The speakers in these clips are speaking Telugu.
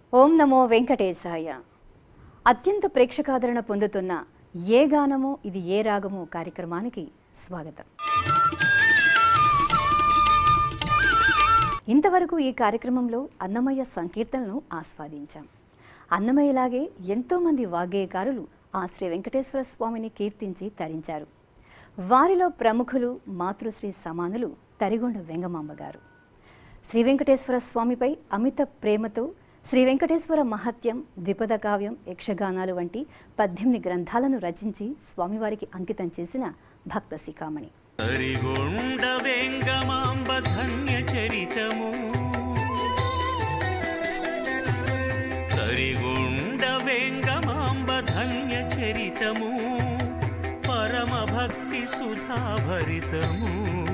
ఓం నమో వెంకటేశాయ అత్యంత ప్రేక్షకాదరణ పొందుతున్న ఏ గానమో ఇది ఏ రాగమో కార్యక్రమానికి స్వాగతం ఇంతవరకు ఈ కార్యక్రమంలో అన్నమయ్య సంకీర్తనను ఆస్వాదించాం అన్నమయ్యలాగే ఎంతోమంది వాగ్గేయకారులు ఆ శ్రీ వెంకటేశ్వర స్వామిని కీర్తించి తరించారు వారిలో ప్రముఖులు మాతృశ్రీ సమానులు తరిగొండ వెంగమాంబ గారు శ్రీ వెంకటేశ్వర స్వామిపై అమిత ప్రేమతో శ్రీ వెంకటేశ్వర మహత్యం ద్విపద కావ్యం యక్షగానాలు వంటి పద్దెనిమిది గ్రంథాలను రచించి స్వామివారికి అంకితం చేసిన భక్త శిఖామణి హరిగొండ వెంగమాంబ ధన్య చరితము హరిగొండ వెంగమాంబ ధన్య చరితము పరమ భక్తి సుధాభరితము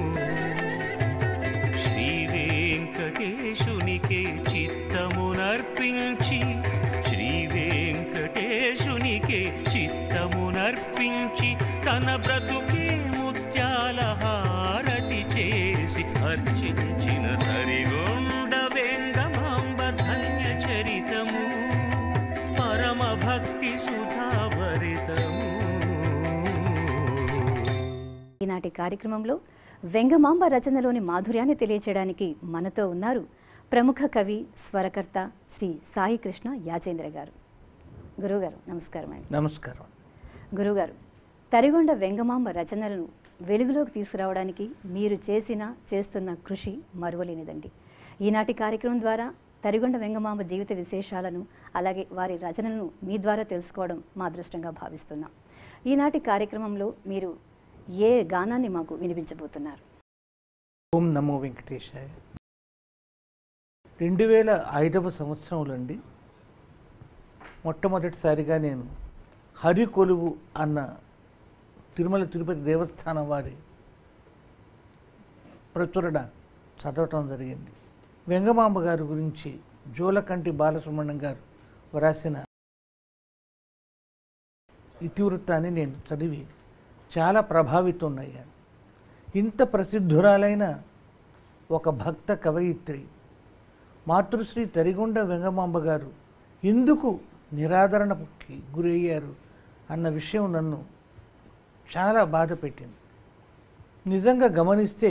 శ్రీ వెంకటేశునికే చిత్తమునర్పించి శ్రీ వెంకటేశునికే చిత్తమునర్పించి తన బ్రతుకే ముత్యాల హారతి చేసి అర్చించిన తరిగొండ వెంగమాంబ ధన్య చరితము పరమ భక్తి సుధాభరితము ఈనాటి కార్యక్రమంలో వెంగమాంబ రచనలోని మాధుర్యాన్ని తెలియచేయడానికి మనతో ఉన్నారు ప్రముఖ కవి స్వరకర్త శ్రీ సాయి కృష్ణ యాచేంద్ర గారు గురువుగారు నమస్కారం అండి నమస్కారం గురువుగారు తరిగొండ వెంగమాంబ రచనలను వెలుగులోకి తీసుకురావడానికి మీరు చేసిన చేస్తున్న కృషి మరువలేనిదండి ఈనాటి కార్యక్రమం ద్వారా తరిగొండ వెంగమాంబ జీవిత విశేషాలను అలాగే వారి రచనలను మీ ద్వారా తెలుసుకోవడం మా అదృష్టంగా భావిస్తున్నాం ఈనాటి కార్యక్రమంలో మీరు ఏ గానాన్ని మాకు వినిపించబోతున్నారు ఓం నమో వెంకటేశాయ రెండు వేల ఐదవ సంవత్సరంలో అండి మొట్టమొదటిసారిగా నేను హరి కొలువు అన్న తిరుమల తిరుపతి దేవస్థానం వారి ప్రచురణ చదవటం జరిగింది వెంగమాంబ గారి గురించి జోలకంటి బాలసుబ్రహ్మణ్యం గారు వ్రాసిన ఇతివృత్తాన్ని నేను చదివి చాలా ప్రభావితున్నయ్యాను ఇంత ప్రసిద్ధురాలైన ఒక భక్త కవయిత్రి మాతృశ్రీ తరిగొండ వెంగమాంబ గారు ఎందుకు నిరాదరణకి గురయ్యారు అన్న విషయం నన్ను చాలా బాధ పెట్టింది నిజంగా గమనిస్తే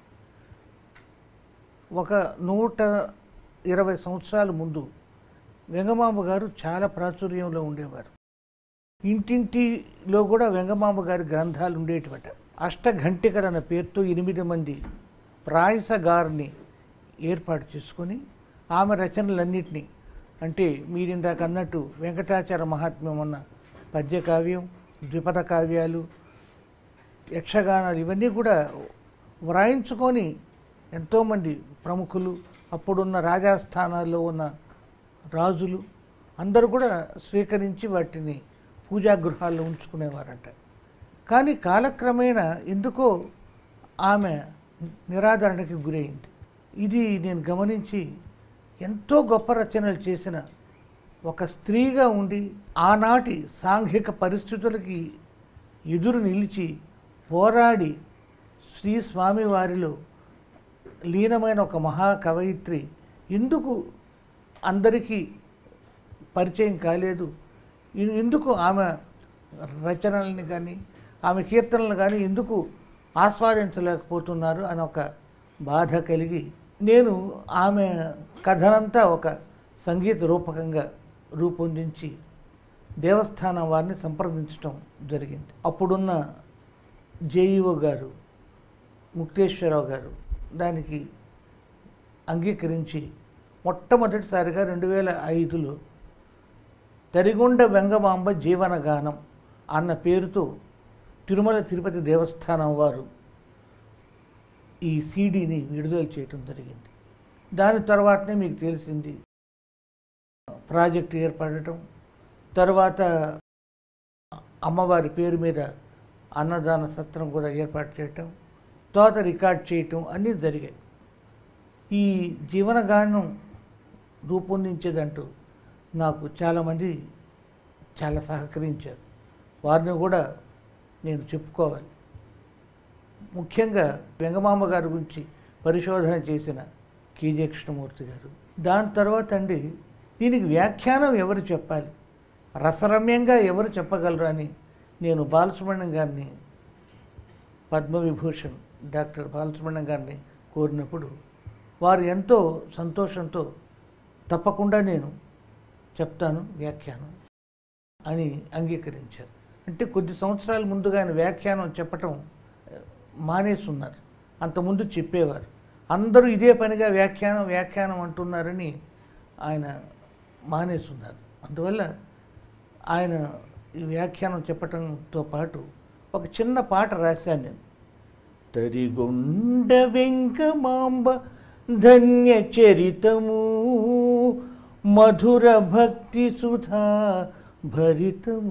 ఒక నూట ఇరవై సంవత్సరాల ముందు వెంగమాంబ గారు చాలా ప్రాచుర్యంలో ఉండేవారు ఇంటింటిలో కూడా వెంగమాంబ గారి గ్రంథాలు ఉండేటివట అష్టఘంటికలు అన్న పేరుతో ఎనిమిది మంది ప్రాయసగారిని ఏర్పాటు చేసుకొని ఆమె రచనలన్నింటినీ అంటే మీరు ఇందాక అన్నట్టు వెంకటాచార మహాత్మ్యం అన్న పద్యకావ్యం ద్విపద కావ్యాలు యక్షగానాలు ఇవన్నీ కూడా వ్రాయించుకొని ఎంతోమంది ప్రముఖులు అప్పుడున్న రాజాస్థానాల్లో ఉన్న రాజులు అందరూ కూడా స్వీకరించి వాటిని పూజా గృహాల్లో ఉంచుకునేవారంట కానీ కాలక్రమేణా ఎందుకో ఆమె నిరాదరణకి గురైంది ఇది నేను గమనించి ఎంతో గొప్ప రచనలు చేసిన ఒక స్త్రీగా ఉండి ఆనాటి సాంఘిక పరిస్థితులకి ఎదురు నిలిచి పోరాడి శ్రీ స్వామివారిలో లీనమైన ఒక మహా కవయిత్రి ఎందుకు అందరికీ పరిచయం కాలేదు ఎ- ఎందుకు ఆమె రచనల్ని కానీ ఆమె కీర్తనలు కానీ ఎందుకు ఆస్వాదించలేకపోతున్నారు అని ఒక బాధ కలిగి నేను ఆమె కథనంతా ఒక సంగీత రూపకంగా రూపొందించి దేవస్థానం వారిని సంప్రదించడం జరిగింది అప్పుడున్న జేఈఓ గారు ముక్తేశ్వరరావు గారు దానికి అంగీకరించి మొట్టమొదటిసారిగా రెండు వేల ఐదులో తరిగొండ వెంగమాంబ జీవనగానం అన్న పేరుతో తిరుమల తిరుపతి దేవస్థానం వారు ఈ సీడీని విడుదల చేయటం జరిగింది దాని తర్వాతనే మీకు తెలిసింది ప్రాజెక్ట్ ఏర్పడటం తర్వాత అమ్మవారి పేరు మీద అన్నదాన సత్రం కూడా ఏర్పాటు చేయటం తర్వాత రికార్డ్ చేయటం అన్నీ జరిగాయి ఈ జీవనగానం రూపొందించేదంటూ నాకు చాలామంది చాలా సహకరించారు వారిని కూడా నేను చెప్పుకోవాలి ముఖ్యంగా వెంగమాంబ గారి గురించి పరిశోధన చేసిన కేజే కృష్ణమూర్తి గారు దాని తర్వాత అండి దీనికి వ్యాఖ్యానం ఎవరు చెప్పాలి రసరమ్యంగా ఎవరు చెప్పగలరు అని నేను బాలసుబ్రహ్మణ్యం గారిని పద్మవిభూషణ్ డాక్టర్ బాలసుబ్రహ్మణ్యం గారిని కోరినప్పుడు వారు ఎంతో సంతోషంతో తప్పకుండా నేను చెప్తాను వ్యాఖ్యానం అని అంగీకరించారు అంటే కొద్ది సంవత్సరాల ముందుగా ఆయన వ్యాఖ్యానం చెప్పటం ఆ, మానేస్తున్నారు అంతకుముందు చెప్పేవారు అందరూ ఇదే పనిగా వ్యాఖ్యానం వ్యాఖ్యానం అంటున్నారని ఆయన మానేస్తున్నారు అందువల్ల ఆయన ఈ వ్యాఖ్యానం చెప్పటంతో పాటు ఒక చిన్న పాట రాశాను నేను తరిగొండ వెంకమాంబ ధన్య చరితము మధుర భక్తి సుధా భరితము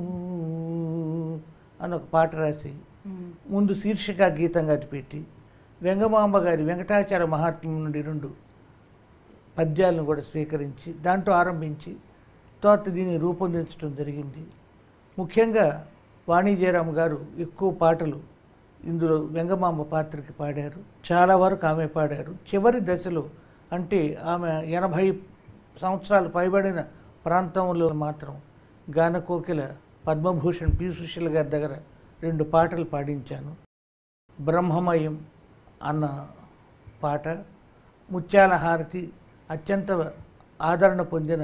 అని ఒక పాట రాసి మ్మ్. ముందు శీర్షిక గీతంగా అది పెట్టి వెంగమాంబ గారి వెంకటాచార్య మహాత్మ్యం నుండి రెండు పద్యాలను కూడా స్వీకరించి దాంట్లో ఆరంభించి తర్వాత దీన్ని రూపొందించడం జరిగింది ముఖ్యంగా వాణి జయరామ్ గారు ఎక్కువ పాటలు ఇందులో వెంగమాంబ పాత్రకి పాడారు చాలా వరకు ఆమె పాడారు చివరి దశలో అంటే ఆమె ఎనభై సంవత్సరాలు పైబడిన ప్రాంతంలో మాత్రం గానకోకిల పద్మభూషణ్ పి సుశీల గారి దగ్గర రెండు పాటలు పాడించాను బ్రహ్మమయం అన్న పాట ముత్యాల హారతి అత్యంత ఆదరణ పొందిన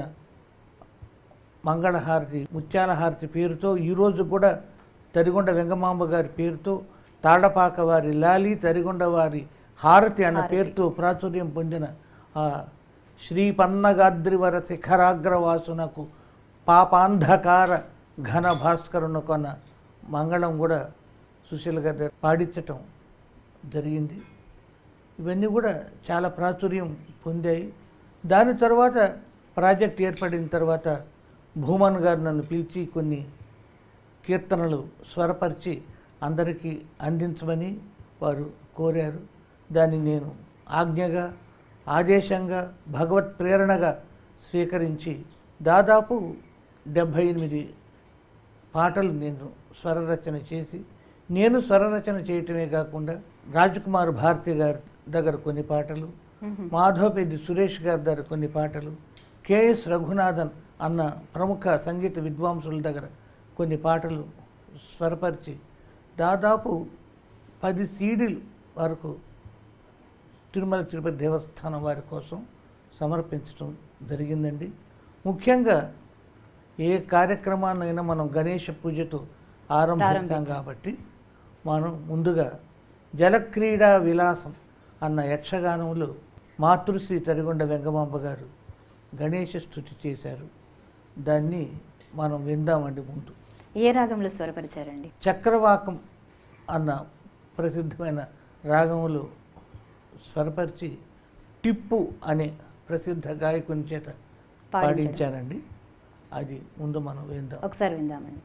మంగళహారతి ముత్యాల హారతి పేరుతో ఈరోజు కూడా తరిగొండ వెంగమాంబ గారి పేరుతో తాళపాక వారి లాలి తరిగొండ వారి హారతి అన్న హారతి. పేరుతో ప్రాచుర్యం పొందిన ఆ శ్రీ పన్నగాద్రివర శిఖరాగ్రవాసునకు పాపాంధకార ఘన భాస్కరునకు అన్న మంగళం కూడా సుశీల గారి దగ్గర పాడించటం జరిగింది ఇవన్నీ కూడా చాలా ప్రాచుర్యం పొందాయి దాని తర్వాత ప్రాజెక్ట్ ఏర్పడిన తర్వాత భూమన్ గారు నన్ను పిలిచి కొన్ని కీర్తనలు స్వరపరిచి అందరికీ అందించమని వారు కోరారు దాన్ని నేను ఆజ్ఞగా ఆదేశంగా భగవత్ ప్రేరణగా స్వీకరించి దాదాపు డెబ్భై ఎనిమిది పాటలు నేను స్వరరచన చేసి నేను స్వరరచన చేయటమే కాకుండా రాజకుమార్ భారతి గారి దగ్గర కొన్ని పాటలు మ్మ్. మాధవపెద్ది సురేష్ గారి దగ్గర కొన్ని పాటలు కెఎస్ రఘునాథన్ అన్న ప్రముఖ సంగీత విద్వాంసుల దగ్గర కొన్ని పాటలు స్వరపరిచి దాదాపు పది సీడీలు వరకు తిరుమల తిరుపతి దేవస్థానం వారి కోసం సమర్పించడం జరిగిందండి ముఖ్యంగా ఏ కార్యక్రమాన్నైనా మనం గణేష పూజతో ఆరంభిస్తాం ప్రారంభిస్తాం. కాబట్టి మనం ముందుగా జలక్రీడా విలాసం అన్న యక్షగానంలో మాతృశ్రీ తరిగొండ వెంగమాంబ గారు గణేష స్థుతి చేశారు దాన్ని మనం విందామండి ముందు ఏ రాగంలో స్వరపరిచారండి చక్రవాకం అన్న ప్రసిద్ధమైన రాగములు స్వరపరిచి టిప్పు అనే ప్రసిద్ధ గాయకుని చేత పాడించారు. పాడించానండి అది ముందు మనం విందాం ఒకసారి విందామండి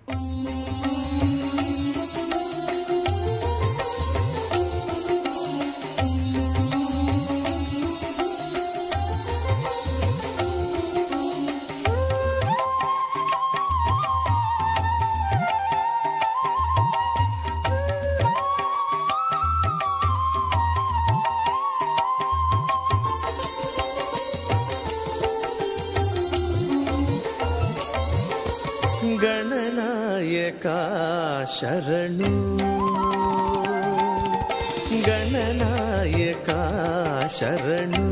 गणनायका शरणु गणनायका शरणु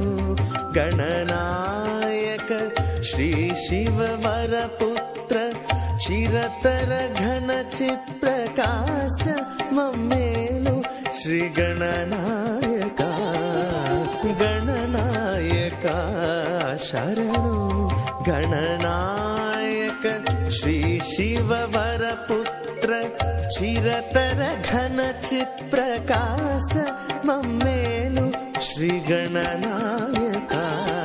गणनायक श्री शिववरपुत्र चिरतर घनचित्प्रकाश मम्मेलु श्रीगणनायका गणनायका शरणु गणनायक श्री शिववरपुत्र चिरतर घनचित्प्रकाश मम्मेलु श्रीगणनायका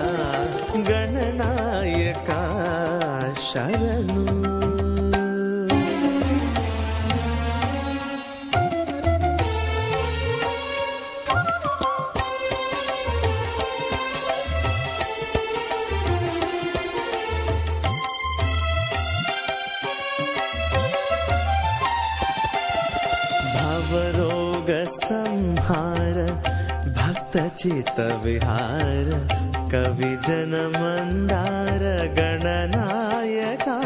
गणनायका शरणु भवरोगसंहार भक्तचित्तविहार कविजनमन्दार गणनायका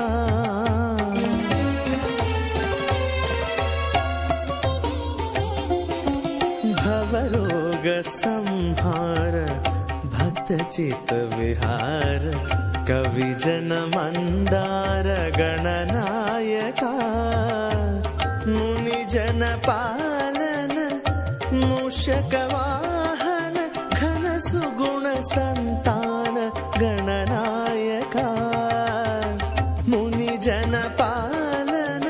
भवरोगसंहार भक्तचित्तविहार कविजनमन्दार गणनायका मुनिजनपालन मूषकवाहन घनसुगुणसन्तान गणनायका मुनिजनपालन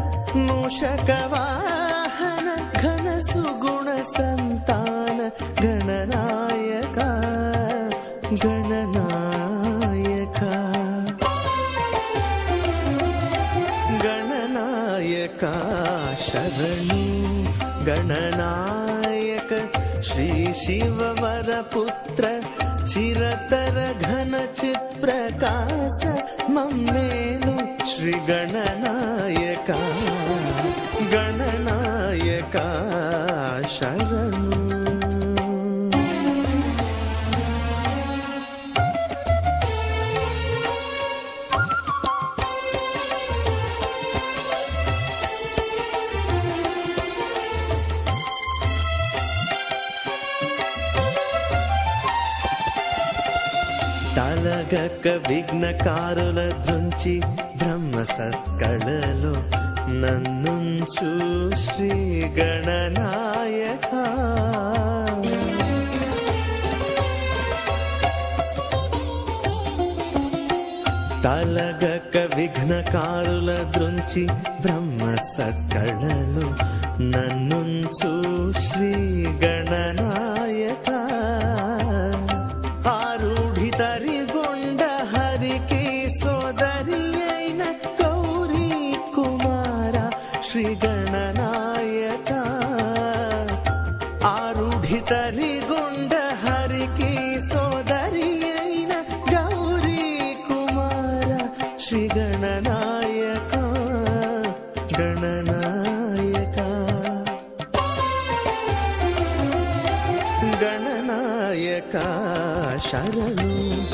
मूषकवाहन घनसुगुणसन्तान गणनायका गणनायका गणनायका शरणु गणनायक श्री शिववरपुत्र चिरतर घनचित् प्रकाश मम्मेनु श्री गणनायका गणनायका शरणु తలగక విఘ్నకారుల దృంచి బ్రహ్మ సత్కళలో నన్నుంచు శ్రీ గణనాయక తలగక విఘ్నకారుల దృంచి బ్రహ్మ సత్కళలో నన్నుంచు శ్రీ గణనాయక ఆరుఢితరిగొండ హరికి సోదరి అయిన గౌరీ కుమార శ్రీ గణనాయక ఆరుఢితరిగొండ హరికి సోదరి అయిన గౌరీ కుమార శ్రీ గణనాయక గణనాయక గణనాయక శరణు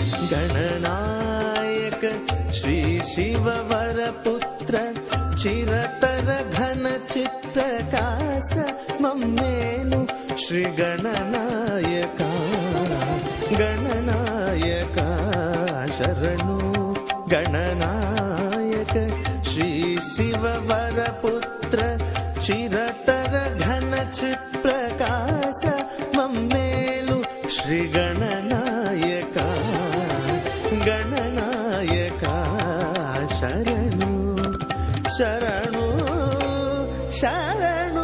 గణనాయక శ్రీ శివవరపుత్ర చిరతర ఘన చిత్రకాశ మమ్మేను శ్రీ గణనాయక గణనాయక శరణు గణనాయక శ్రీ శివవరపుత్ర చిరతర ఘన చిత్ప్రకాశ మమ్మేలు శ్రీ గణనాయక గణనాయక శరణు శరణు శరణు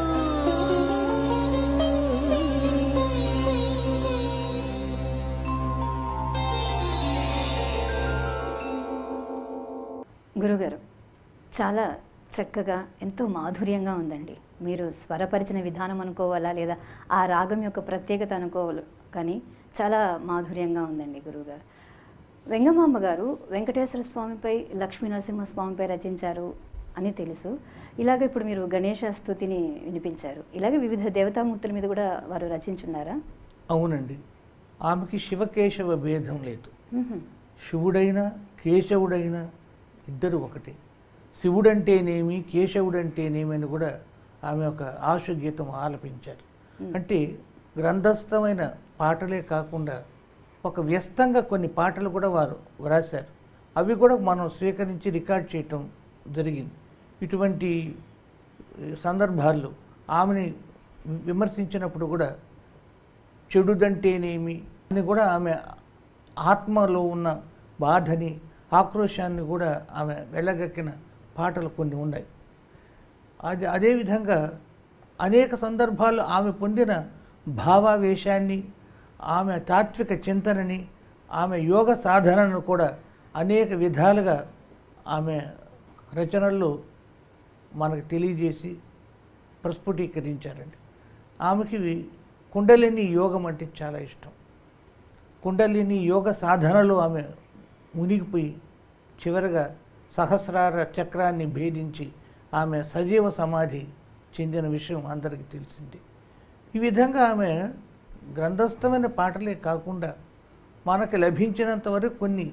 గురుగారు చాలా చక్కగా ఎంతో మాధుర్యంగా ఉందండి మీరు స్వరపరిచిన విధానం అనుకోవాలా లేదా ఆ రాగం యొక్క ప్రత్యేకత అనుకోవాలి కానీ చాలా మాధుర్యంగా ఉందండి గురువుగారు వెంగమాంబ గారు వెంకటేశ్వర స్వామిపై లక్ష్మీ నరసింహస్వామిపై రచించారు అని తెలుసు ఇలాగ ఇప్పుడు మీరు గణేష స్తుతిని వినిపించారు ఇలాగే వివిధ దేవతామూర్తుల మీద కూడా వారు రచించున్నారా అవునండి ఆమెకి శివకేశవ భేదం లేదు మ్హూ. శివుడైనా కేశవుడైనా ఇద్దరు ఒకటే శివుడంటేనేమి కేశవుడంటేనేమి అని కూడా ఆమె ఒక ఆశు గీతం ఆలపించారు అంటే గ్రంథస్థమైన పాటలే కాకుండా ఒక వ్యస్తంగా కొన్ని పాటలు కూడా వారు వ్రాశారు అవి కూడా మనం స్వీకరించి రికార్డ్ చేయటం జరిగింది ఇటువంటి ఏ, సందర్భాల్లో ఆమెని వి- విమర్శించినప్పుడు కూడా చెడుదంటేనేమి అని కూడా ఆమె ఆత్మలో ఉన్న బాధని ఆక్రోశాన్ని కూడా ఆమె వెళ్ళగక్కిన పాటలు కొన్ని ఉన్నాయి అది అదేవిధంగా అనేక సందర్భాల్లో ఆమె పొందిన భావావేశాన్ని ఆమె తాత్విక చింతనని ఆమె యోగ సాధనను కూడా అనేక విధాలుగా ఆమె రచనల్లో మనకు తెలియజేసి ప్రస్ఫుటీకరించారండి ఆమెకి కుండలిని యోగం అంటే చాలా ఇష్టం కుండలిని యోగ సాధనలో ఆమె మునిగిపోయి చివరగా సహస్రార చక్రాన్ని భేదించి ఆమె సజీవ సమాధి చెందిన విషయం అందరికీ తెలిసింది ఈ విధంగా ఆమె గ్రంథస్థమైన పాటలే కాకుండా మనకి లభించినంత వరకు కొన్ని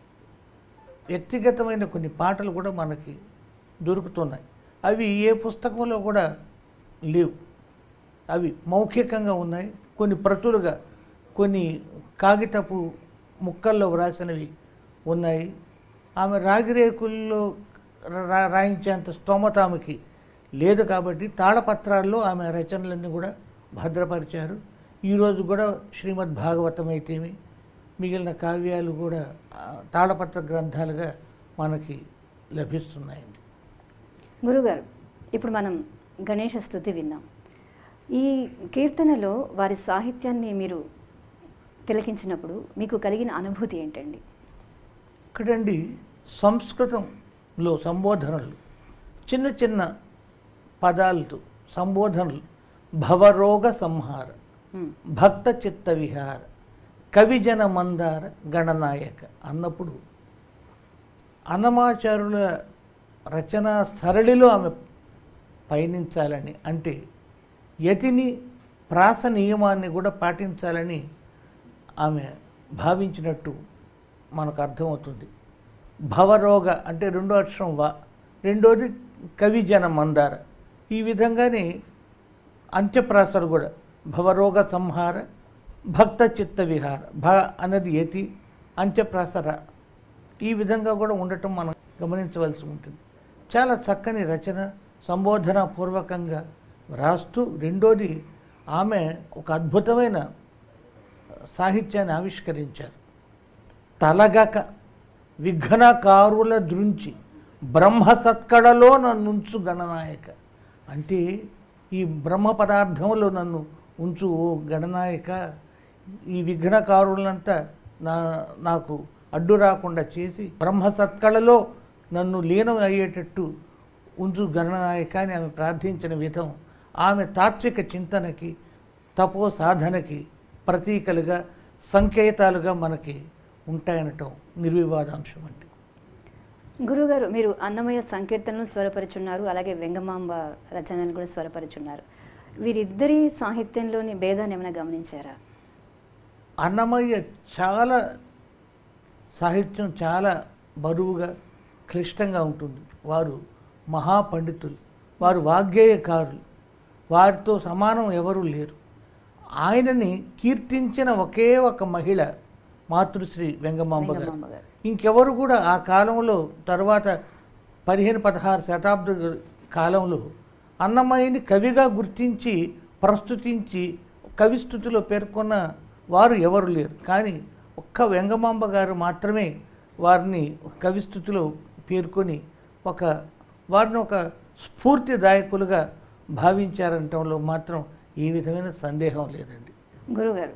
వ్యక్తిగతమైన కొన్ని పాటలు కూడా మనకి దొరుకుతున్నాయి అవి ఏ పుస్తకంలో కూడా లేవు అవి మౌఖికంగా ఉన్నాయి కొన్ని ప్రతులుగా కొన్ని కాగితపు ముక్కల్లో వ్రాసినవి ఉన్నాయి ఆమె రాగిరేకుల్లో రా- రాయించేంత స్తోమత ఆమెకి లేదు కాబట్టి తాళపత్రాల్లో ఆమె రచనలన్నీ కూడా భద్రపరిచారు ఈరోజు కూడా శ్రీమద్ భాగవతం అయితేమి మిగిలిన కావ్యాలు కూడా ఆ, తాళపత్ర గ్రంథాలుగా మనకి లభిస్తున్నాయండి గురుగారు ఇప్పుడు మనం గణేష స్థుతి విన్నాం ఈ కీర్తనలో వారి సాహిత్యాన్ని మీరు తిలకించినప్పుడు మీకు కలిగిన అనుభూతి ఏంటండి ఇక్కడండి సంస్కృతంలో సంబోధనలు చిన్న చిన్న పదాలతో సంబోధనలు భవరోగ సంహార ఉమ్, భక్త చిత్త విహార కవిజన మందార గణనాయక అన్నప్పుడు అన్నమాచారుల రచనా సరళిలో ఆమె పయనించాలని అంటే యతిని ప్రాస నియమాన్ని కూడా పాటించాలని ఆమె భావించినట్టు మనకు అర్థమవుతుంది భవరోగ అంటే రెండో అక్షరం వా రెండోది కవిజన మందార ఈ విధంగానే అంత్యప్రాసలు కూడా భవరోగ సంహార భక్త చిత్త విహార భ అన్నది యతి అంత్యప్రాసర ఈ విధంగా కూడా ఉండటం మనం గమనించవలసి ఉంటుంది చాలా చక్కని రచన సంబోధన పూర్వకంగా రాస్తూ రెండోది ఆమె ఒక అద్భుతమైన సాహిత్యాన్ని ఆవిష్కరించారు తలగక విఘ్నకారుల దృంచి బ్రహ్మ సత్కళలో నన్నుంచు గణనాయక అంటే ఈ బ్రహ్మ పదార్థంలో నన్ను ఉంచు ఓ గణనాయక ఈ విఘ్నకారులంతా నా నాకు అడ్డు రాకుండా చేసి బ్రహ్మ సత్కళలో నన్ను లీనం అయ్యేటట్టు ఉంచు గణనాయక అని ఆమె ప్రార్థించిన విధం ఆమె తాత్విక చింతనకి తపో సాధనకి ప్రతీకలుగా సంకేతాలుగా మనకి ఉంటాయనటం నిర్వివాదాంశం అండి గురుగారు మీరు అన్నమయ్య సంకీర్తనలు స్వరపరుచున్నారు అలాగే వెంగమాంబ రచనలు కూడా స్వరపరుచున్నారు వీరిద్దరి సాహిత్యంలోని భేదాన్ని ఏమైనా గమనించారా అన్నమయ్య చాలా సాహిత్యం చాలా బరువుగా క్లిష్టంగా ఉంటుంది వారు మహాపండితులు వారు వాగ్గేయకారులు వారితో సమానం ఎవరూ లేరు ఆయనని కీర్తించిన ఒకే ఒక మహిళ మాతృశ్రీ వెంగమాంబ గారు వెంగమాంబ గారు ఇంకెవరు కూడా ఆ కాలంలో తర్వాత పదిహేను పదహారు శతాబ్ద కాలంలో అన్నమయ్యని కవిగా గుర్తించి ప్రస్తుతించి కవిస్థుతిలో పేర్కొన్న వారు ఎవరు లేరు కానీ ఒక్క వెంగమాంబ గారు మాత్రమే వారిని కవిస్థుతిలో పేర్కొని ఒక వారిని ఒక స్ఫూర్తిదాయకులుగా భావించారనటంలో మాత్రం ఏ విధమైన సందేహం లేదండి గురుగారు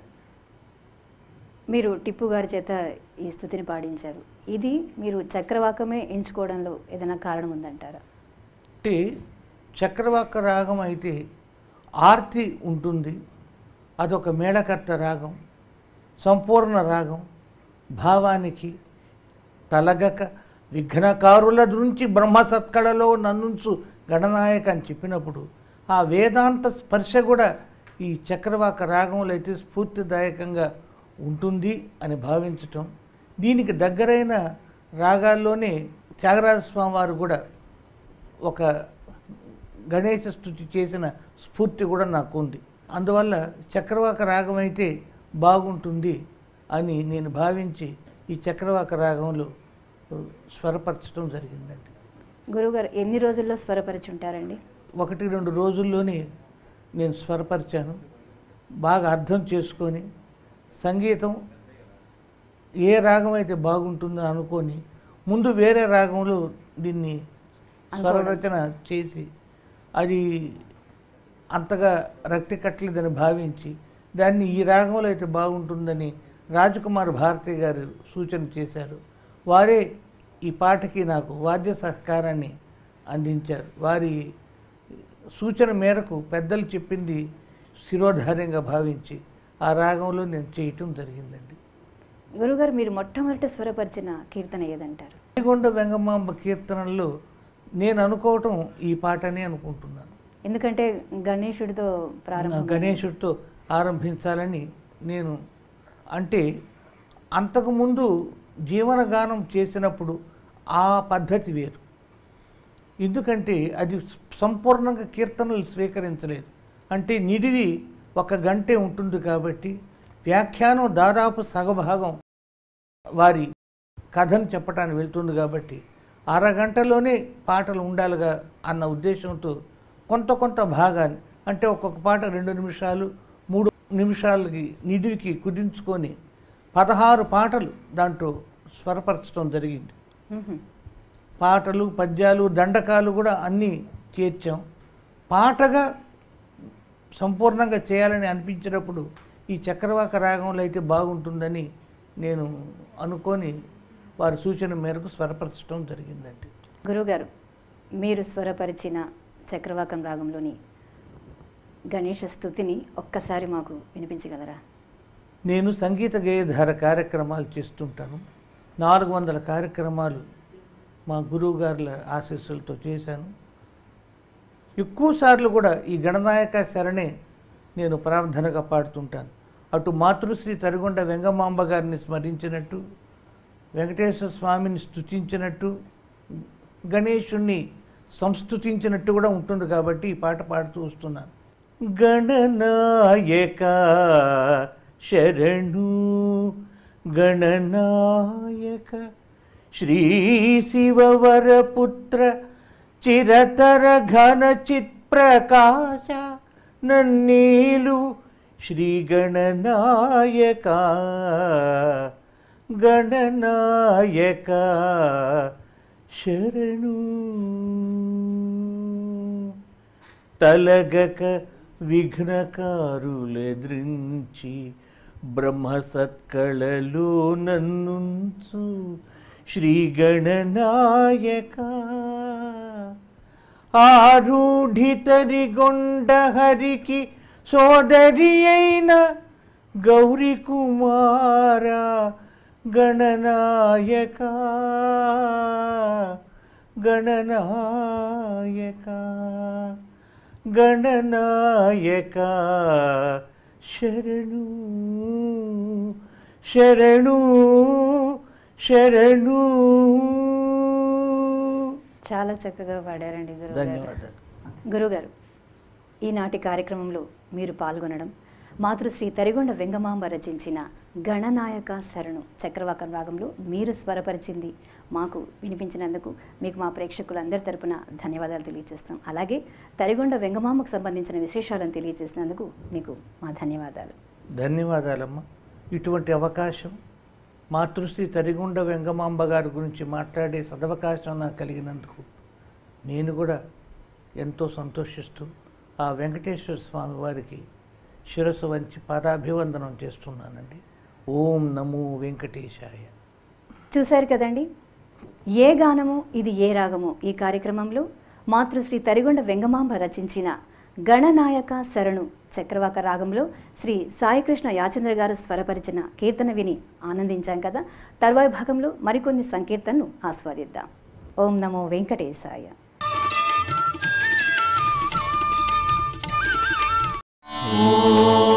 మీరు టిప్పు గారి చేత ఈ స్థుతిని పాడించారు ఇది మీరు చక్రవాకమే ఎంచుకోవడంలో ఏదైనా కారణం ఉందంటారా అంటే చక్రవాక రాగం అయితే ఆర్తి ఉంటుంది అదొక మేళకర్త రాగం సంపూర్ణ రాగం భావానికి తలగక విఘ్నకారుల నుంచి బ్రహ్మసత్కళలో నన్నుంచు గణనాయక అని చెప్పినప్పుడు ఆ వేదాంత స్పర్శ కూడా ఈ చక్రవాక రాగంలో అయితే స్ఫూర్తిదాయకంగా ఉంటుంది అని భావించటం దీనికి దగ్గరైన రాగాల్లోనే త్యాగరాజస్వామి వారు కూడా ఒక గణేశ స్థుతి చేసిన స్ఫూర్తి కూడా నాకు ఉంది అందువల్ల చక్రవాక రాగం అయితే బాగుంటుంది అని నేను భావించి ఈ చక్రవాక రాగంలో స్వరపరచడం జరిగిందండి గురుగారు ఎన్ని రోజుల్లో స్వరపరిచుంటారండి ఒకటి రెండు రోజుల్లోనే నేను స్వరపరిచాను బాగా అర్థం చేసుకొని సంగీతం ఏ రాగం అయితే బాగుంటుందో అనుకొని ముందు వేరే రాగంలో దీన్ని స్వరరచన చేసి అది అంతగా రక్తి కట్టలేదని భావించి దాన్ని ఈ రాగంలో అయితే బాగుంటుందని రాజకుమార్ భారతి గారు సూచన చేశారు వారే ఈ పాటకి నాకు వాద్య సహకారాన్ని అందించారు వారి సూచన మేరకు పెద్దలు చెప్పింది శిరోధార్యంగా భావించి ఆ రాగంలో నేను చేయటం జరిగిందండి గురుగారు మీరు మొట్టమొదట స్వరపరిచిన కీర్తన ఏదంటారు శ్రీగొండ వెంగమాంబ కీర్తనల్లో నేను అనుకోవటం ఈ పాటనే అనుకుంటున్నాను ఎందుకంటే గణేశుడితో ప్రారంభం గణేశుడితో ఆరంభించాలని నేను అంటే అంతకుముందు జీవనగానం చేసినప్పుడు ఆ పద్ధతి వేరు ఎందుకంటే అది సంపూర్ణంగా కీర్తనలు స్వీకరించలేదు అంటే నిడివి ఒక గంటే ఉంటుంది కాబట్టి వ్యాఖ్యానం దాదాపు సగభాగం వారి కథను చెప్పడానికి వెళ్తుంది కాబట్టి అరగంటలోనే పాటలు ఉండాలిగా అన్న ఉద్దేశంతో కొంత కొంత భాగాన్ని అంటే ఒక్కొక్క పాట రెండు నిమిషాలు మూడు నిమిషాలకి నిడివికి కుదించుకొని పదహారు పాటలు దాంట్లో స్వరపరచడం జరిగింది మ్మ్. పాటలు పద్యాలు దండకాలు కూడా అన్నీ చేర్చాం పాటగా సంపూర్ణంగా చేయాలని అనిపించినప్పుడు ఈ చక్రవాక రాగంలో అయితే బాగుంటుందని నేను అనుకొని వారి సూచన మేరకు స్వరపరచడం జరిగిందండి గురువుగారు మీరు స్వరపరిచిన చక్రవాకం రాగంలోని గణేష స్థుతిని ఒక్కసారి మాకు వినిపించగలరా నేను సంగీత గేయధార కార్యక్రమాలు చేస్తుంటాను నాలుగు వందల కార్యక్రమాలు మా గురువు గారుల ఆశీస్సులతో చేశాను ఎక్కువ సార్లు కూడా ఈ గణనాయక శరణే నేను ప్రార్థనగా పాడుతుంటాను అటు మాతృశ్రీ తరిగొండ వెంగమాంబ గారిని స్మరించినట్టు వెంకటేశ్వర స్వామిని స్తుతించినట్టు గణేశుణ్ణి సంస్తుతించినట్టు కూడా ఉంటుంది కాబట్టి ఈ పాట పాడుతూ వస్తున్నాను గణనాయక శరణు గణనాయక శ్రీ శివవరపుత్ర చిరతర ఘన చిత్ప్రకాశ నన్నీలు శ్రీ గణనాయక గణనాయక శరణు తలగక విఘ్నకారులెద్రించి బ్రహ్మ సత్కళలో నన్నుంచు శ్రీ గణనాయక ఆరూఢితరిగొండ హరికి సోదరి అయిన గౌరీ కుమార గణనాయక గణనాయక గణనాయక శరణు శరణు శరణు చాలా చక్కగా పాడారండి గురువుగారు ధన్యవాదాలు గురుగారు ఈనాటి కార్యక్రమంలో మీరు పాల్గొనడం మాతృశ్రీ తరిగొండ వెంగమాంబ రచించిన గణనాయక శరణు చక్రవాకం రాగంలో మీరు స్వరపరిచింది మాకు వినిపించినందుకు మీకు మా ప్రేక్షకులందరి తరపున ధన్యవాదాలు తెలియజేస్తాం అలాగే తరిగొండ వెంగమాంబకు సంబంధించిన విశేషాలను తెలియజేసినందుకు మీకు మా ధన్యవాదాలు ధన్యవాదాలమ్మా ఇటువంటి అవకాశం మాతృశ్రీ తరిగొండ వెంగమాంబ గారి గురించి మాట్లాడే సదవకాశం నాకు కలిగినందుకు నేను కూడా ఎంతో సంతోషిస్తూ ఆ వెంకటేశ్వర స్వామి వారికి శిరస్సు వంచి పాదాభివందనం చేస్తున్నానండి ఓం నమో వెంకటేశాయ చూశారు కదండి ఏ గానము ఇది ఏ రాగము ఈ కార్యక్రమంలో మాతృశ్రీ తరిగొండ వెంగమాంబ రచించిన గణనాయక శరణు చక్రవాక రాగంలో శ్రీ సాయికృష్ణ యాచంద్ర గారు స్వరపరిచిన కీర్తన విని ఆనందించాం కదా తర్వాయి భాగంలో మరికొన్ని సంకీర్తనను ఆస్వాదిద్దాం ఓం నమో వెంకటేశాయ ఓం